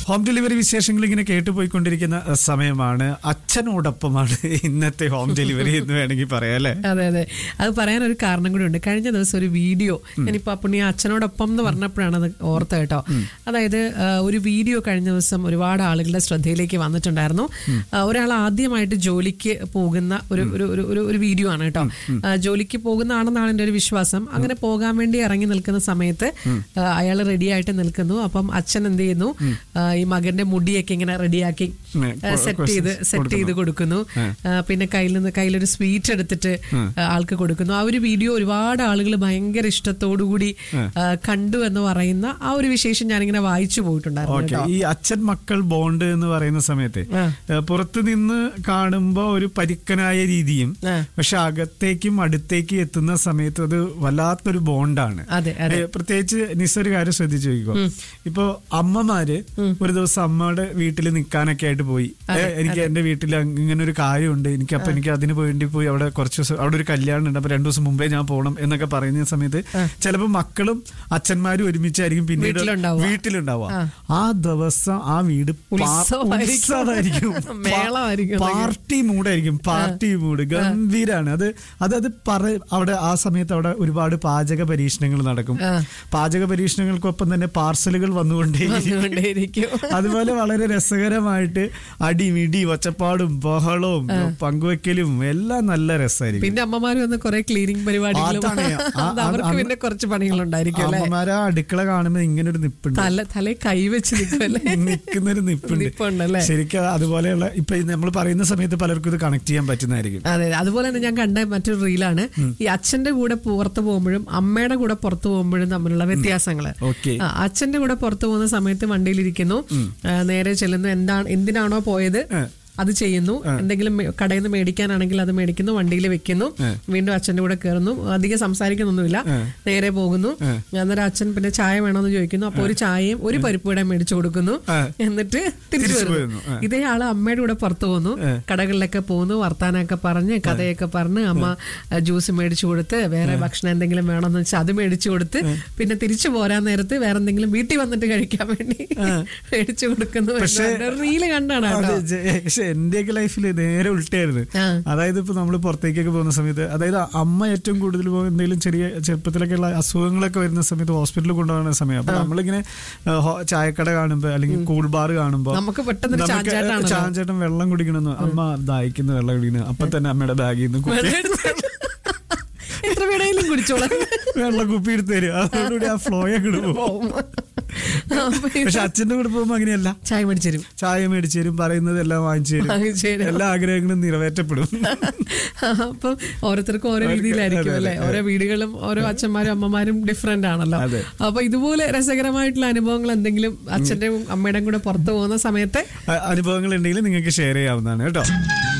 Home delivery വിശേഷങ്ങൾ ഇങ്ങനെ കേട്ടുപോയിക്കൊണ്ടിരിക്കുന്ന അഹ്, സമയമാണ് അച്ഛനോടൊപ്പമാണ് ഇന്നത്തെ ഹോം ഡെലിവറി എന്ന് വേണമെങ്കിൽ പറയാം അല്ലേ അതെ അതെ അത് പറയാൻ ഒരു കാരണം കൂടി ഉണ്ട് കഴിഞ്ഞ ദിവസം ഒരു വീഡിയോ ഞാനിപ്പോ പുണ്യ അച്ഛനോടൊപ്പം എന്ന് പറഞ്ഞപ്പോഴാണ് അത് ഓർത്ത കേട്ടോ അതായത് ആ, ഒരു വീഡിയോ കഴിഞ്ഞ ദിവസം ഒരുപാട് ആളുകളുടെ ശ്രദ്ധയിലേക്ക് വന്നിട്ടുണ്ടായിരുന്നു ആ, ഒരാൾ ആദ്യമായിട്ട് ജോലിക്ക് പോകുന്ന ഒരു ഒരു ഒരു ഒരു ഒരു വീഡിയോ ആണ് കേട്ടോ ആ, ജോലിക്ക് പോകുന്നതാണെന്നാണ് എൻ്റെ ഒരു വിശ്വാസം അങ്ങനെ പോകാൻ വേണ്ടി ഇറങ്ങി നിൽക്കുന്ന സമയത്ത് അയാൾ റെഡി ആയിട്ട് നിൽക്കുന്നു അപ്പം അച്ഛൻ എന്ത് ചെയ്യുന്നു ആ, ഈ മകന്റെ മുടിയൊക്കെ ഇങ്ങനെ റെഡിയാക്കി ഉം, സെറ്റ് ചെയ്ത് സെറ്റ് ചെയ്ത് കൊടുക്കുന്നു ആ, പിന്നെ കയ്യിൽ നിന്ന് കയ്യിലൊരു സ്വീറ്റ് എടുത്തിട്ട് ആ, ആൾക്ക് കൊടുക്കുന്നു ആ ഒരു വീഡിയോ ഒരുപാട് ആളുകൾ ഭയങ്കര ഇഷ്ടത്തോടുകൂടി ആ, കണ്ടു എന്ന് പറയുന്ന ആ ഒരു വിശേഷം ഞാനിങ്ങനെ വായിച്ചു പോയിട്ടുണ്ടായിരുന്നു ഓക്കെ കേട്ടോ. ഈ അച്ഛൻ മക്കൾ ബോണ്ട് എന്ന് പറയുന്ന സമയത്ത് ആ. ഏഹ്, പുറത്ത് നിന്ന് കാണുമ്പോ ഒരു പരിക്കനായ രീതിയും ആ. പക്ഷെ അകത്തേക്കും അടുത്തേക്ക് എത്തുന്ന സമയത്ത് അത് വല്ലാത്തൊരു ബോണ്ടാണ് അതെ അതെ ഏഹ്, പ്രത്യേകിച്ച് നിസ്സ ഒരു കാര്യം ശ്രദ്ധിച്ചു നോക്കിക്കോ ഇപ്പൊ അമ്മമാര് ഒരു ദിവസം അമ്മയുടെ വീട്ടിൽ നിൽക്കാനൊക്കെ ആയിട്ട് പോയി ഏഹ്, എനിക്ക് എന്റെ വീട്ടിൽ ഇങ്ങനെ ഒരു കാര്യമുണ്ട് എനിക്ക് അപ്പൊ എനിക്ക് അതിന് വേണ്ടി പോയി അവിടെ കുറച്ച് ദിവസം അവിടെ ഒരു കല്യാണം ഉണ്ട് അപ്പൊ രണ്ടു ദിവസം മുമ്പേ ഞാൻ പോകണം എന്നൊക്കെ പറയുന്ന സമയത്ത് ചിലപ്പോ മക്കളും അച്ഛന്മാരും ഒരുമിച്ചായിരിക്കും പിന്നീട് വീട്ടിലുണ്ടാവുക. വീട്ടിലുണ്ടാവുക ആ ദിവസം ആ വീട് പാ- ഉത്സവമായിരിക്കും. ഉത്സവമായിരിക്കും മേളമായിരിക്കും. പാർട്ടി മൂഡായിരിക്കും പാർട്ടി മൂഡ് ഗംഭീരാണ് അത് അത് അത് പറ അവിടെ ആ സമയത്ത് അവിടെ ഒരുപാട് പാചക പരീക്ഷണങ്ങൾ നടക്കും ആ. പാചക പരീക്ഷണങ്ങൾക്കൊപ്പം തന്നെ പാർസലുകൾ വന്നുകൊണ്ടേ വന്നുകൊണ്ടേയിരിക്കും അതുപോലെ വളരെ രസകരമായിട്ട് അടിമിടി ഒച്ചപ്പാടും ബഹളവും പങ്കുവെക്കലും എല്ലാം നല്ല രസമായിരിക്കും പിന്നെ അമ്മമാര് വന്ന് കുറെ ക്ലീനിങ് പരിപാടികളും അതാണ്. ആ- അത് അവർക്ക് അത് പിന്നെ കുറച്ച് പണികളുണ്ടായിരിക്കും അല്ലെ അമ്മമാരെ ആ അടുക്കള കാണുമ്പോ ഇങ്ങനെ ഒരു നിപ്പുണ്ട് തല തല കൈവച്ച് നിൽക്കുമല്ലേ നിൽക്കുന്നൊരു നിപ്പുണ്ട് നിപ്പുണ്ടല്ലേ ശരിക്കും അതുപോലെയുള്ള ഇപ്പൊ നമ്മൾ പറയുന്ന സമയത്ത് പലർക്കും ഇത് കണക്ട് ചെയ്യാൻ പറ്റുന്നതായിരിക്കും അതെ അതുപോലെ തന്നെ ഞാൻ കണ്ട മറ്റൊരു റീലാണ് ഈ അച്ഛന്റെ കൂടെ പുറത്തു പോകുമ്പോഴും അമ്മയുടെ കൂടെ പുറത്തു പോകുമ്പോഴും തമ്മിലുള്ള വ്യത്യാസങ്ങള് ഓക്കെ ആ, അച്ഛന്റെ കൂടെ പുറത്തു പോകുന്ന സമയത്ത് വണ്ടിയിലിരിക്കുന്നു ആ, നേരെ ചെല്ലുന്നു എന്താണ് എന്തിനാണോ പോയത് അത് ചെയ്യുന്നു എന്തെങ്കിലും മേ- കടയിൽ നിന്ന് മേടിക്കാനാണെങ്കിൽ അത് മേടിക്കുന്നു വണ്ടിയിൽ വെക്കുന്നു വീണ്ടും അച്ഛന്റെ കൂടെ കയറുന്നു അധികം സംസാരിക്കുന്നൊന്നുമില്ല നേരെ പോകുന്നു അന്നേരം അച്ഛൻ പിന്നെ ചായ വേണമെന്ന് ചോദിക്കുന്നു അപ്പൊ ഒരു ചായയും ഒരു പരിപ്പൂടെ മേടിച്ചു കൊടുക്കുന്നു എന്നിട്ട് തിരിച്ചു തിരിച്ചു വരുന്നു വരുന്നു. ഇതേ ആള് അമ്മയുടെ കൂടെ പുറത്തു പോകുന്നു കടകളിലൊക്കെ പോകുന്നു വർത്താനൊക്കെ പറഞ്ഞ് കഥയൊക്കെ പറഞ്ഞ് അമ്മ ആ, ജ്യൂസ് മേടിച്ചു കൊടുത്ത് വേറെ ഭക്ഷണം എന്തെങ്കിലും വേണമെന്ന് വെച്ചാൽ അത് മേടിച്ചു കൊടുത്ത് പിന്നെ തിരിച്ചു പോരാൻ നേരത്ത് വേറെ എന്തെങ്കിലും വീട്ടിൽ വന്നിട്ട് കഴിക്കാൻ വേണ്ടി മേടിച്ചു കൊടുക്കുന്നു റീല് കണ്ടാണ് കേട്ടോ അതെ, ജെ- പക്ഷെ എന്റെയൊക്കെ ലൈഫിൽ നേരെ ഉൾട്ടായിരുന്നു ആ. അതായത് ഇപ്പൊ നമ്മൾ പുറത്തേക്കൊക്കെ പോകുന്ന സമയത്ത് അതായത് അമ്മ ഏറ്റവും കൂടുതൽ പോകുന്ന എന്തെങ്കിലും ചെറിയ ചെറുപ്പത്തിലൊക്കെ ഉള്ള അസുഖങ്ങളൊക്കെ വരുന്ന സമയത്ത് ഹോസ്പിറ്റലിൽ കൊണ്ടുപോകുന്ന സമയം അപ്പൊ നമ്മളിങ്ങനെ ആ, ഹോ- ചായക്കട കാണുമ്പോ അല്ലെങ്കിൽ കൂൾ ബാർ കാണുമ്പോ നമുക്ക് പെട്ടെന്നൊരു നമുക്ക് ചാഞ്ചാട്ടാണല്ലോ. ചാഞ്ചാട്ടം വെള്ളം കുടിക്കണമെന്ന് അമ്മ ദാഹിക്കുന്ന വെള്ളം കുടിക്കുന്നു അപ്പൊ തന്നെ അമ്മയുടെ ബാഗിൽ നിന്ന് കുപ്പി എത്ര വേണേലും കുടിച്ചോളാം വെള്ളം കുപ്പി എടുത്ത് തരും അതോടുകൂടി ആ ഫ്ലോയൊക്കെ പോകും പോവും. അപ്പൊ ഇത് പക്ഷെ അച്ഛന്റെ കൂടെ പോകുമ്പോ അങ്ങനെയല്ല ചായ മേടിച്ചു തരും ചായ മേടിച്ചു തരും പറയുന്നത് എല്ലാം വാങ്ങിച്ചു തരും വാങ്ങിച്ചു തരും. എല്ലാ ആഗ്രഹങ്ങളും നിറവേറ്റപ്പെടും അപ്പം ഓരോരുത്തർക്കും ഓരോ രീതിയിലായിരിക്കും അതെ, അല്ലെ അതെ. ഓരോ വീടുകളും ഓരോ അച്ഛന്മാരും അമ്മമാരും ഡിഫറെന്റ് ആണല്ലോ അതെ. അപ്പൊ ഇതുപോലെ രസകരമായിട്ടുള്ള അനുഭവങ്ങൾ എന്തെങ്കിലും അച്ഛന്റെയും അമ്മയുടെയും കൂടെ പുറത്തു പോകുന്ന സമയത്ത് അനുഭവങ്ങൾ ഉണ്ടെങ്കിൽ നിങ്ങൾക്ക് ഷെയർ ചെയ്യാവുന്നതാണ് കേട്ടോ